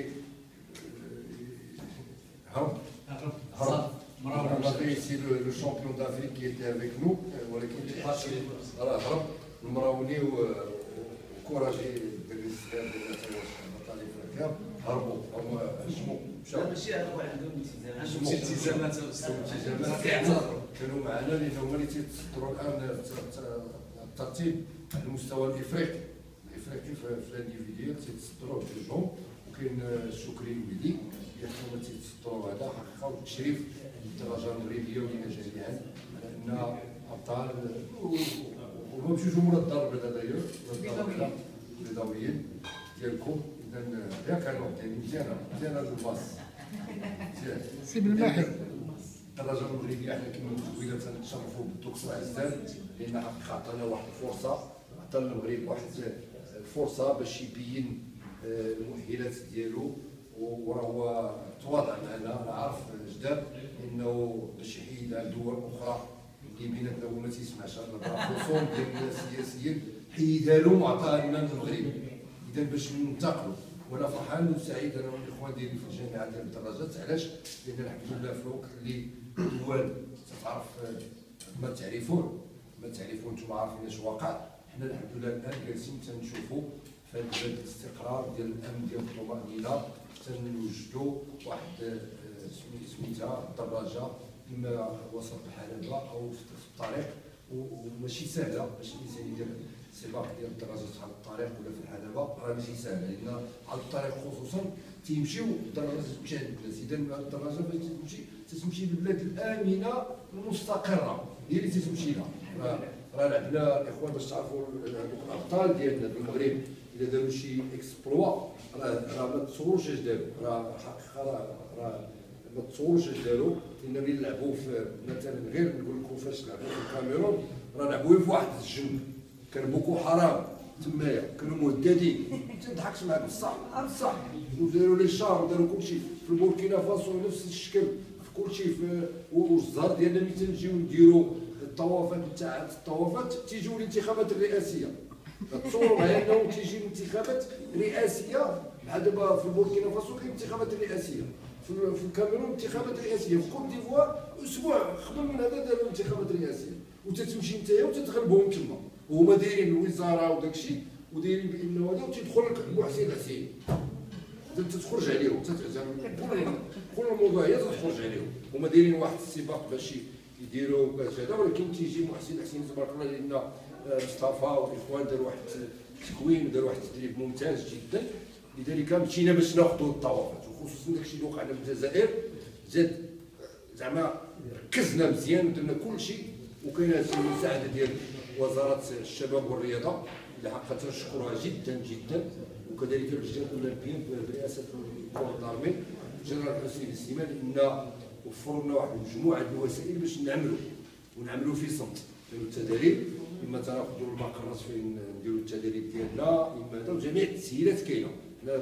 euh, Harb. Harb. On avait ici le, le champion d'Afrique qui était avec nous, euh, voilà, qui était passé. Voilà, Harb. المراوني وكوراجي بالنسبه للبطل الافريقيا هربوا هم هجموا لا ماشي هذا واحد عندهم التزام عندهم هجموا. شي التزامات التزامات كيعتذروا كانوا معنا لان هما اللي تيتصدروا الان الت- الت- الترتيب على المستوى الافريقي الافريقي في في الانديفيديال تيتصدروا بجوجهم وكاين الشكري الوليدي كانوا تيتصدروا هذا حقيقه وتشريف للدرجه المغربيه ولينا جميعا ان ابطال و- وما مشيوش هما الدار بعدا داير بيضاويين. بيضاويين ديالكم اذا غير كانوا يعني مزيانه مزيانه هذا الباص مزيان سي بالماحي الدرجه المغربيه احنا كما قلت قبيله تنشرفوا بالدكتور عزام لان حقيقه عطانا واحد الفرصه عطى المغرب واحد الفرصه باش يبين آه، المؤهلات ديالو و- وراه هو تواضع معنا انا عارف جداب انه باش يحيد على دول اخرى اللي بيناتنا وما تيسمعش هذا الرابوسون ديال السياسيين حيدها لهم وعطاها لنا المغرب اذا باش ننتقلوا وانا فرحان وسعيد انا والاخوان ديالي في الجامعه ديال الدراجات علاش؟ لان الحمد لله في الوقت اللي الدول تتعرف آه، ما تعرفون ما تعرفون انتم عارفين اش واقع حنا الحمد لله الان جالسين تنشوفوا في هذا البلد الاستقرار ديال الامن ديال الطمانينه تنوجدوا واحد آه، سمي- سميتها الدراجه اما وسط الحلبه او في في الطريق و- وماشي سهله باش الانسان يدير سباق ديال الدراجات على الطريق ولا في الحلبه راه ماشي سهله لان على الطريق خصوصا تيمشيو الدراجات تمشي عند الناس اذا الدراجه فاش تمشي تتمشي للبلاد الامنه المستقره هي اللي تتمشي لها راه- راه لعبنا الاخوان باش تعرفوا هذوك الابطال ديالنا في المغرب اذا داروا شي اكسبلوا راه راه ما تصوروش اش داروا راه حقيقه راه راه ما تصورش اش داروا لان اللي لعبوا في مثلا غير نقول لكم فاش لعبوا في الكاميرون راه لعبوا في واحد الجنب كان بوكو حرام تمايا كانوا مهددين ما تضحكش معاك بصح بصح وداروا لي شار وداروا كل شيء في البوركينا فاسو نفس الشكل في كل شيء في والزهر ديالنا ملي تنجيو نديروا الطوافات تاع الطوافات تيجيو الانتخابات الرئاسيه تصوروا معايا انه تيجي انتخابات رئاسيه بحال دابا في البوركينا فاسو كاين انتخابات رئاسيه في في الكاميرون انتخابات رئاسيه في كوت ديفوار اسبوع قبل من هذا داروا انتخابات رئاسيه وتتمشي نتايا وتتغلبهم تما وهما دايرين الوزاره وداك الشيء ودايرين بانه هذا وتيدخل لك محسن حسين انت تخرج عليهم تتعزم كل كل الموضوع هي تخرج عليهم هما دايرين واحد السباق باش يديروا باش هذا ولكن تيجي محسن حسين تبارك الله لان آه، مصطفى والاخوان داروا واحد التكوين وداروا واحد التدريب ممتاز جدا لذلك مشينا باش ناخذوا الطوافات وخصوصا داك الشيء اللي وقع لنا في الجزائر زاد زعما ركزنا مزيان ودرنا كل شيء وكاينه المساعده ديال وزاره الشباب والرياضه اللي حقا تنشكرها جدا جدا وكذلك اللجنه الاولمبيه برئاسه الكره الارمي جنرال حسين السيمان ان وفروا لنا واحد المجموعه من الوسائل باش نعملوا ونعملوا في صمت نديروا التدريب اما تناخذوا المقرات فين نديروا التدريب ديالنا اما هذا وجميع التسهيلات كاينه حنا ب-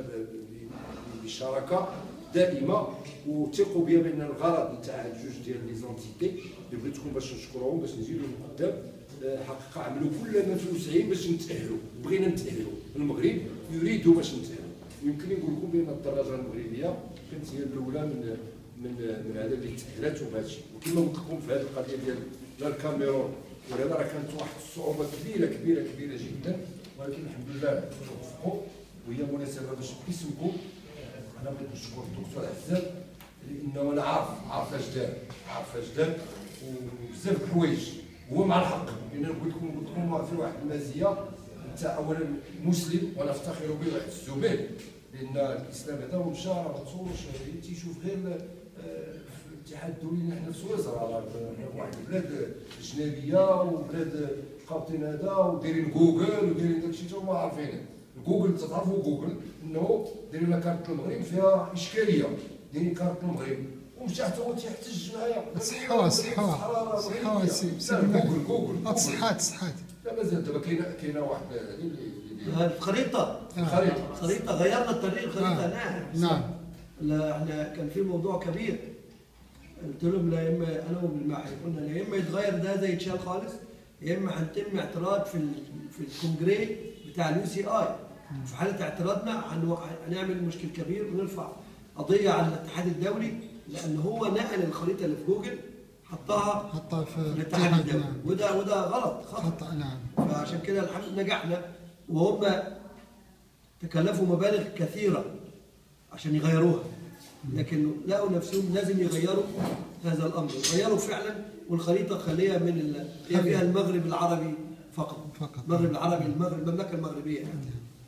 ب- بشراكه دائمه وثقوا بها بان الغرض نتاع جوج ديال لي زونتيتي اللي بغيتكم باش نشكرهم باش نزيدوا لقدام آه، حقيقه عملوا كل ما في وسعهم باش نتاهلوا بغينا نتاهلوا المغرب يريد باش نتاهلوا ويمكن نقول لكم بان الدراجه المغربيه كانت هي الاولى من من من هذا اللي تاهلت وبهذا الشيء وكما قلت لكم في هذه القضيه ديال لا الكاميرون ولا راه كانت واحد الصعوبه كبيره كبيره كبيره جدا ولكن الحمد لله توفقوا وهي مناسبه باش باسمكم انا بغيت نشكر الدكتور عزام لانه انا عارف عارف اش دار عارف اش دار وبزاف د الحوايج هو مع الحق لان قلت لكم قلت لكم في واحد المزيه انت اولا مسلم وانا افتخر به واحد به لان الاسلام هذا هو مشى راه ما تصورش تيشوف غير آه، في الاتحاد الدولي نحن في سويسرا راه واحد البلاد اجنبيه وبلاد قابطين هذا ودايرين جوجل ودايرين داكشي تا هما عارفين جوجل تعرفوا جوجل انه دايرين لنا كارت المغرب فيها اشكاليه دايرين كارت المغرب ومشى حتى هو تيحتج معايا صحوا صحوا صحوا سي سي جوجل جوجل صحات صحات لا مازال دابا كاينه كاينه واحد هذه اللي اللي- هذه الخريطه خريطه خريطه غيرنا الطريق الخريطه آه. نعم نعم لا احنا كان في موضوع كبير قلت لهم لا اما انا وبالمعي قلنا لا اما يتغير ده ده يتشال خالص يا اما هنتم اعتراض في ال- في الكونجري بتاع اليو سي اي في حاله اعتراضنا هنو- هنعمل مشكل كبير ونرفع قضيه على الاتحاد الدولي لان هو نقل الخريطه اللي في جوجل حطها حطها في في الاتحاد الاتحاد الدولي نعم وده وده غلط خطا خطأ نعم فعشان كده الحمد لله نجحنا وهم تكلفوا مبالغ كثيرة عشان يغيروها لكن لقوا نفسهم لازم يغيروا هذا الأمر غيروا فعلا والخريطة خالية من ال... هي فيها المغرب العربي فقط فقط. المغرب العربي المغرب المملكة المغربية يعني.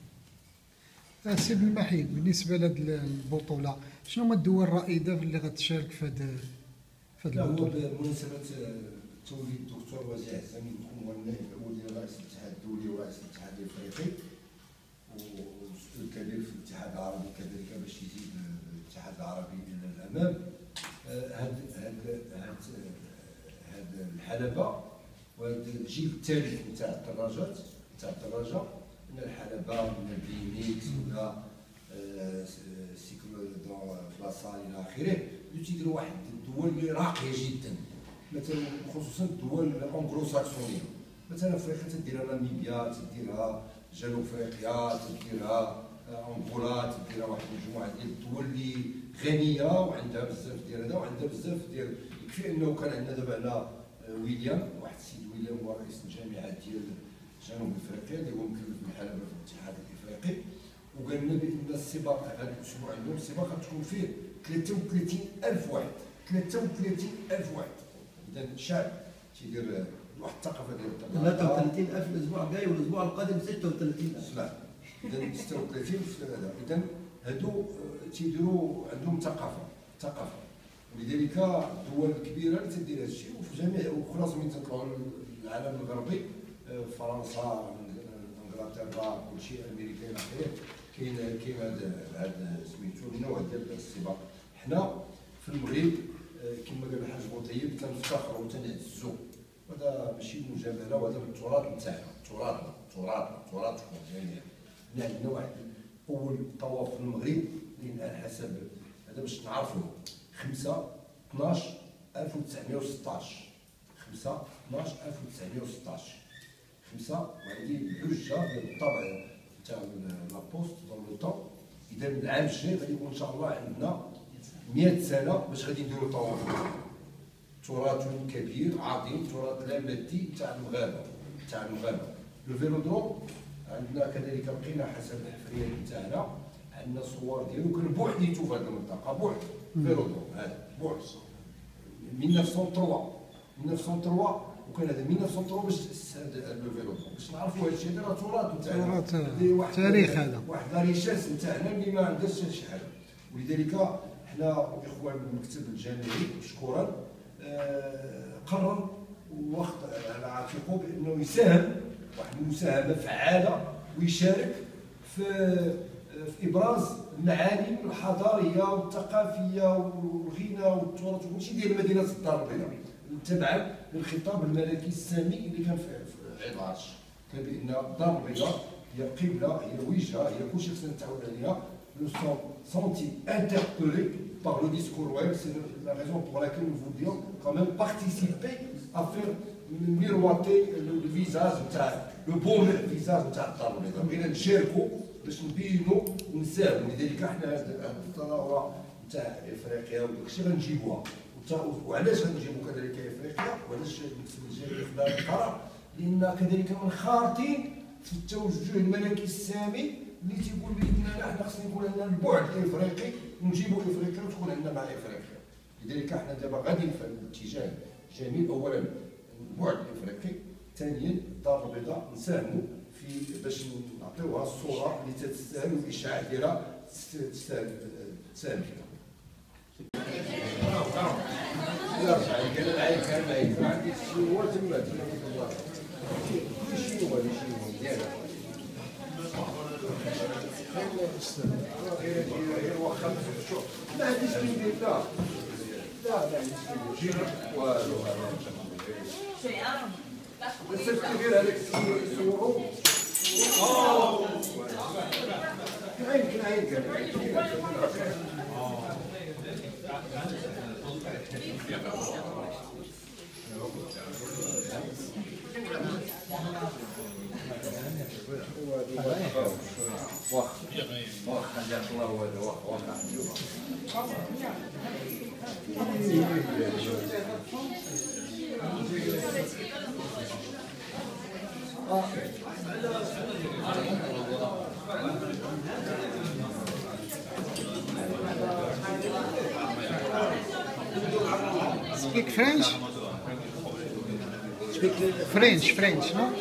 آه، سي بن محي بالنسبه لهذه البطوله شنو هما الدول الرائده اللي غتشارك في هذه في هذه لا هو البطوله بمناسبة تولي الدكتور وزير عزام يكون هو النائب الأول ديال رئيس الاتحاد الدولي ورئيس الاتحاد الأفريقي والمسؤول الكبير في الاتحاد العربي كذلك باش يزيد الاتحاد العربي إلى الأمام آه، هاد هاد هاد آه، هاد الحلبة وهذا الجيل الثالث نتاع الدراجات نتاع الدراجة من الحلبة من البيميكس ولا آه، سيكلو دون فلاصال الى اخره اللي تيديروا واحد الدول اللي راقيه جدا مثلا خصوصا الدول الانجلو ساكسونيه مثلا افريقيا تديرها ناميبيا تديرها جنوب افريقيا تديرها آه، انغولا تديرها واحد المجموعه ديال الدول اللي غنيه وعندها بزاف ديال هذا وعندها بزاف ديال يكفي انه كان عندنا دابا هنا آه، ويليام واحد السيد ويليام هو رئيس الجامعه ديال جنوب افريقيا اللي هو مكلف بالحلبه في الاتحاد الافريقي وقال لنا بان السباق هذا الاسبوع عندهم سباق غتكون فيه 33 الف واحد 33 الف واحد اذا الشعب تيدير واحد الثقافه ديال الدراجة. 33 ألف الأسبوع الجاي والأسبوع القادم 36 ألف اسمع اذا 36 في هذا اذا هادو آه، تيديروا عندهم ثقافه ثقافه ولذلك الدول الكبيره اللي تدير هذا الشيء وفي جميع وخلاص من تطلعوا للعالم الغربي آه، فرنسا انجلترا كل شيء امريكا الى اخره كاين كاين هذا هذا سميتو النوع ديال السباق حنا في المغرب آه، كما قال الحاج بوطيب كنفتخروا وتنعزوا هذا ماشي مجامله وهذا من التراث نتاعنا تراثنا تراثنا تراثكم جميعا حنا عندنا واحد اول طواف في المغرب اللي على حسب هذا باش نعرفوا 5 12 1916 5 12 1916 خمسة وعندي الحجة بالطبع تاع لابوست دون لو طون إذا العام الجاي غادي يكون إن شاء الله عندنا 100 سنة باش غادي نديرو طواف تراث كبير عظيم تراث لا مادي تاع المغاربة تاع المغاربة لو فيلودروم عندنا كذلك بقينا حسب الحفريات تاعنا عندنا صور ديالو كان بوحديتو في هذه المنطقة بوحد فيلودروم هذا بوحد 1903 1903 وكان هذا 1903 باش تاسس هذا لو فيلودروم باش نعرفوا هذا الشيء هذا راه تراث نتاعنا تراث، هذه واحد- تاريخ هذا. واحد لا ريشاس نتاعنا اللي ما عندهاش شي حاجه ولذلك حنا الاخوان المكتب الجامعي مشكورا آه، قرر واخذ على عاتقه بانه يساهم واحد المساهمه فعاله ويشارك في في ابراز المعالم الحضاريه والثقافيه والغنى والتراث وكل شيء ديال مدينه الدار البيضاء تبعا للخطاب الملكي السامي اللي كان في في عيد العرش كان بان الدار البيضاء هي قبله هي وجهه هي كل شيء خصنا نتعاون عليها nous sommes sentis interpellés par le discours royal. C'est la raison pour laquelle nous voulions quand même participer à faire miroiter le, le visage, نتاع- le beau visage نتاع الدار البيضاء. بغينا نشاركوا باش نبينوا ونساهموا لذلك احنا هاد هاد الثروه نتاع افريقيا وداك الشيء غنجيبوها وت- وعلاش غنجيبوا كذلك افريقيا وعلاش المكتب الجامعي خدا هذا القرار لان كذلك منخرطين في التوجه الملكي السامي اللي تيقول باننا حنا خصنا يكون عندنا البعد الافريقي ونجيبوا افريقيا وتكون عندنا مع افريقيا لذلك احنا دابا غادي في الاتجاه جميل اولا البعد الافريقي ثانيا الدار البيضاء نساهموا في باش نعطيوها الصوره اللي تستاهل والاشعاع ديالها تستاهل تساهم فيها لا رجع قال العين كان العين ما عندي شي هو تما تما كل شيء هو شي ديالها غير غير واخا شوف ما عنديش كيدير لا لا ما عنديش كيدير والو بس غير هذاك صورو عين كان عين كان واخ واخ حاجات الله هذا واخ واخ Speak French? Speak French, French, no?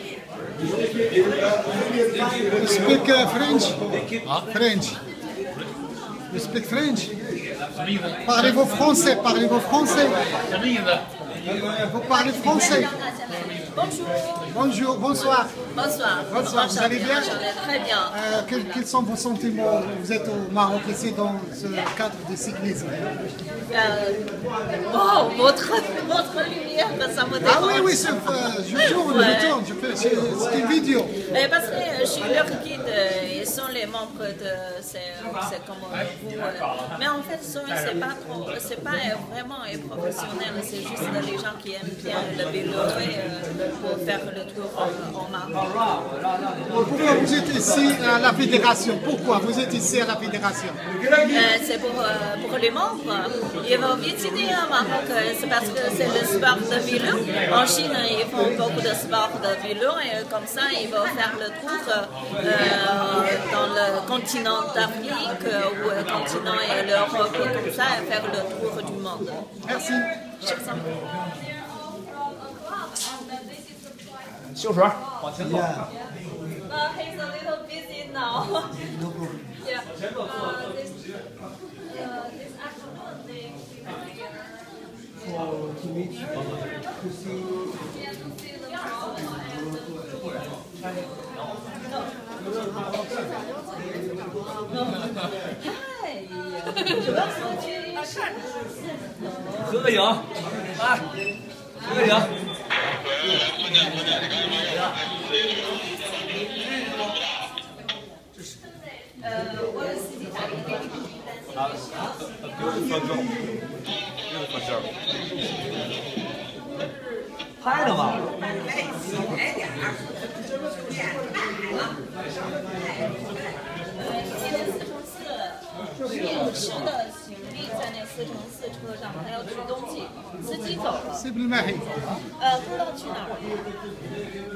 You speak uh, French? French. You speak French? Parlez-vous français? Parlez-vous français? Vous parlez français? Bonjour. Bonjour, bonsoir. Bonsoir. Bonsoir, vous allez bien Enchantée, Très bien. Euh, quels, quels sont vos sentiments Vous êtes au Maroc ici dans ce cadre de cyclisme. Euh, oh, votre, votre lumière, ça me dérange. Ah oui, oui, c'est, euh, je tourne, Ouais. je tourne, je fais, c'est, c'est une vidéo. Euh, Parce que je suis leur guide, euh, ils sont les membres de. C'est c'est comme euh, vous. euh. Mais en fait, sont- c'est pas trop. C'est pas euh, vraiment euh, professionnel, c'est juste les gens qui aiment bien le vélo et euh, pour faire le tour en, en Maroc. Pourquoi vous êtes ici à la fédération Pourquoi vous êtes ici à la fédération Euh, c'est pour, euh, pour les membres. Ils vont visiter le Maroc, euh, c'est parce que c'est le sport de vélo. En Chine, ils font beaucoup de sport de vélo et euh, comme ça, ils vont faire le tour euh, dans le continent d'Afrique euh, ou le continent et l'Europe, comme ça, et faire le tour du monde. Merci. Uh, he's a little busy now. yeah. Uh, this, uh, this afternoon, they to meet you, to see you. Yeah, to see the problem. Hi. 合个影，来，合个影。 呃，我的司机打电话给你。 拍了吗？ 呃，今天四乘四，平时的行李在那四乘四车上，还要取东西，司机走了。 سيب الماحي 呃，不知道去哪儿了。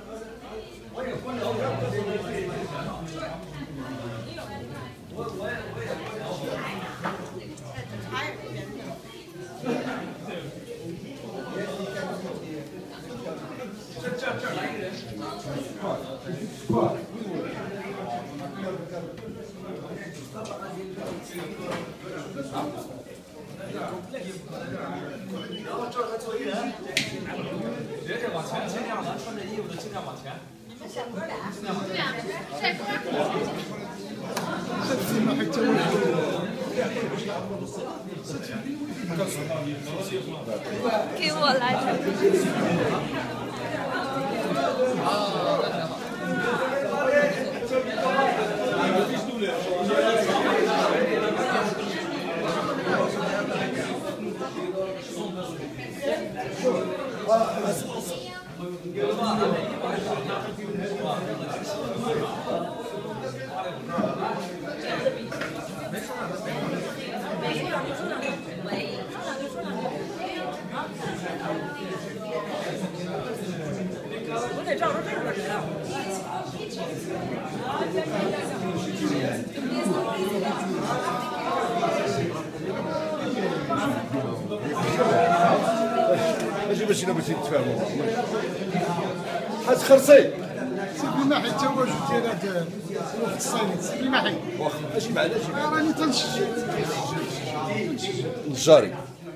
别是往前，尽量咱穿这衣服就尽量往前。 给我来点。 我得照着这个来。 ماشي بغيتي نتفاهموا حاج خرصي سيدي محي التواجد ديال هذا الوفد الصيني سيدي محي واخا اجي معنا اجي معنا راني تنشجع الجاري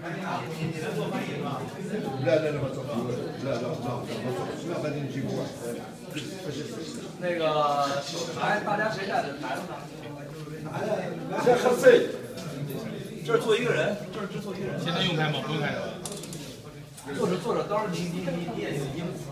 لا لا لا ما تروحش. لا لا لا لا غادي نجيبوا واحد 那个手牌，大家谁带的牌子呢？ حاج خرصي 这儿坐一个人，这儿只坐一个人。现在用开吗？不用开的。坐着坐着，到时候你你你你也有衣服。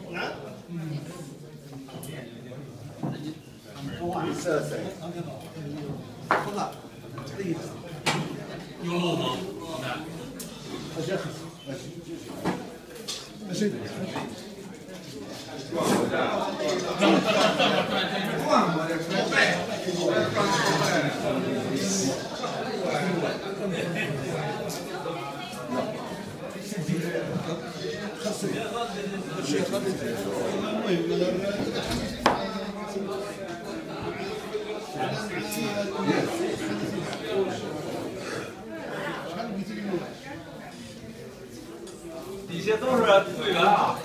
底下都是队员啊。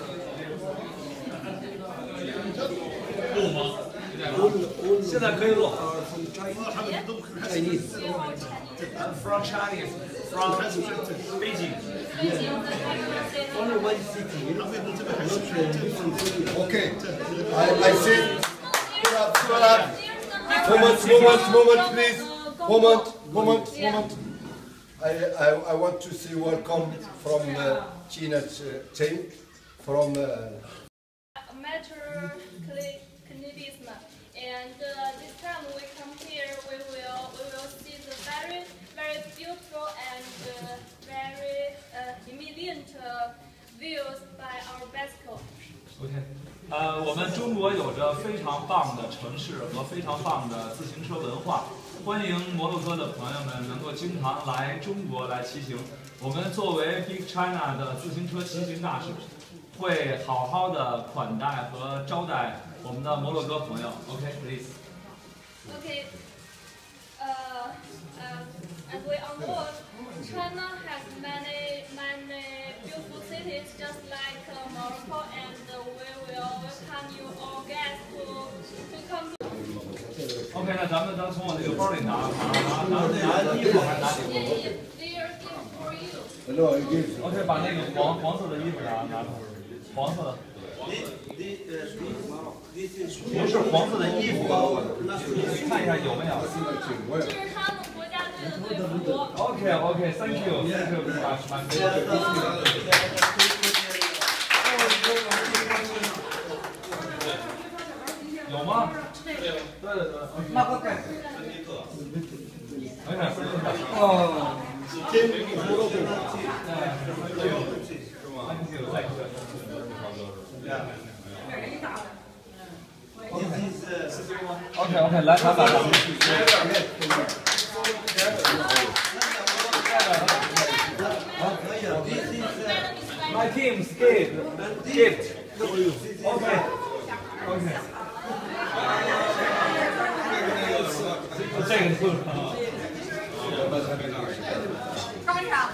录吗？现在可以录。Chinese. I'm from Chinese, from Beijing. Only one city, not different city. Okay. I, I see. Pull up, pull up. Moment, moment, moment, please. Moment, moment, moment. I, I, I want to say welcome from uh, China's uh, team, from uh, matter cannabism. And uh, this time we come here, we will we will see the very very beautiful and uh, very uh, immediate uh, views by our bicycle. OK，呃，我们中国有着非常棒的城市和非常棒的自行车文化，欢迎摩洛哥的朋友们能够经常来中国来骑行。我们作为 Big China 的自行车骑行大使，会好好的款待和招待我们的摩洛哥朋友。OK，please、 Okay. Uh, uh, as we all know, China has many many beautiful cities just like uh, Morocco, and uh, we will welcome you all guests to to come to. OK，那咱们咱从我这个包里拿拿拿拿拿衣服还是拿礼物 Dear gift for you. Hello, I give. OK，把那个黄黄色的衣服拿拿出来，黄色的。不是黄色的衣服，看一下有没有。 这是他们国家队的队服。 OK OK，Thank you，Thank you very much，my pleasure。有吗？对对对。那个盖。没事。哦。OK OK，来，来来来。My team skate gift. Okay. Okay. 这个是。 刚场。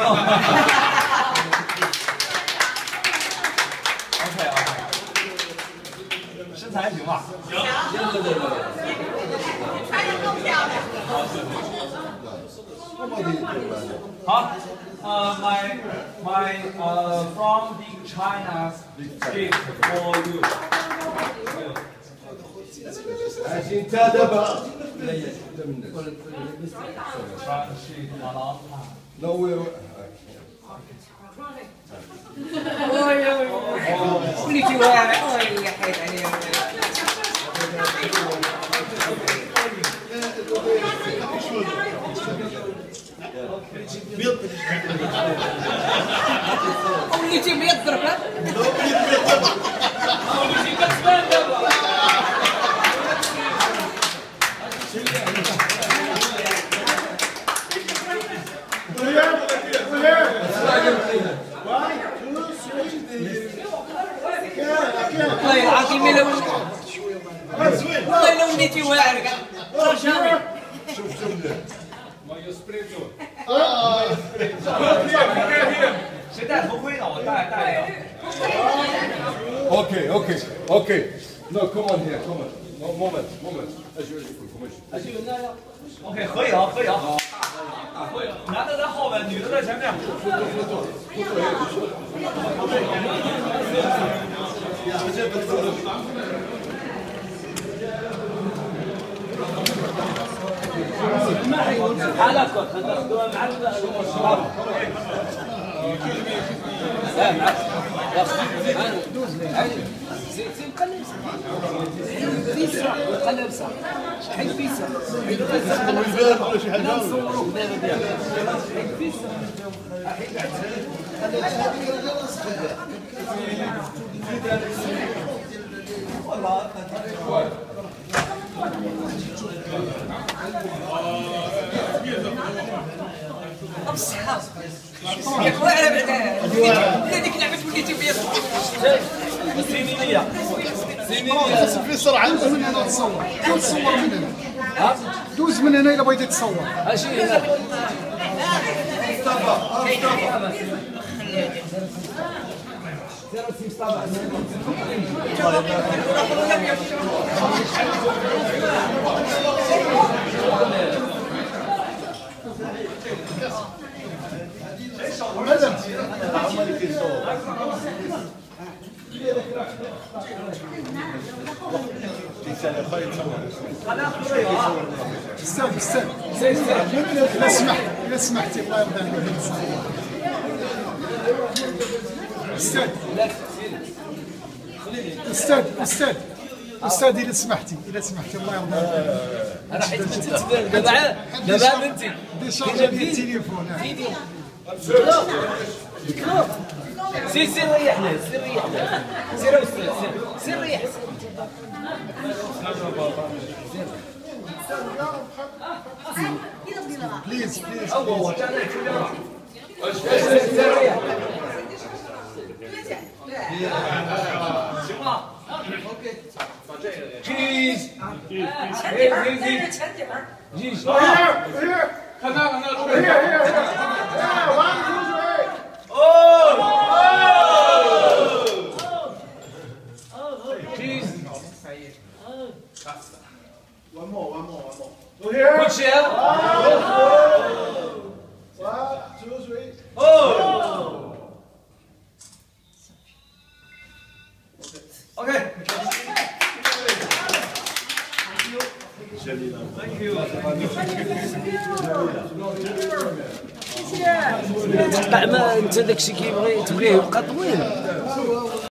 OK OK。身材行吧？行。行对对对。 穿的更漂亮。 好，呃，my my 呃 from Big China's gift for you。 عشان تدبر No, we اللي في واقع اللي حيت عليه اللي تيبي يضرب اللي تيبي كتبان دابا والله العظيم لو والله لو نيتي واعر كاع جامي شوف شوف 谁戴头盔呢？我戴戴 اوكي نو كومون هير كومون مومنت مومنت اجي اجيكم اجي اجي هنايا OK，可以啊，可以啊，可以。男的在后面，女的在前面。 حالك خدوها مع الشباب لا معك يا اخي دوز لي زين زين قلب فيسا قلب صح حيد فيسا حيد فيسا لا نصوروا دابا ديالك حيد فيسا والله بصحة يا خويا بعدا هذيك لعبة وليتي بيا سينية سينية في السرعة دوز من هنا تصور تصور من هنا دوز من هنا إلا بغيتي تصور اجي هنا استاذ استاذ اذا سمحت اذا سمحتي الله يرضى عليك استاذ استاذ استاذ استاذ اذا سمحتي اذا سمحتي الله يرضى عليك انا حيت كنت دابا دابا انت دي شارجي ديال التليفون فيديو سير سير ريحنا سير ريحنا سير استاذ سير سير ريح بليز بليز هو هو تعال سير ريح 行吗 ？OK， 把这个给。 cheese， 前点儿，在这前点儿。 cheese， 看他看他路边。完出水。 哦。 cheese。 One more, one more, one more. Go here. Good shell. One, two, three. Oh. OK。Thank you. تبع ما انت داكشي كيبغي تبغيه يبقى طويل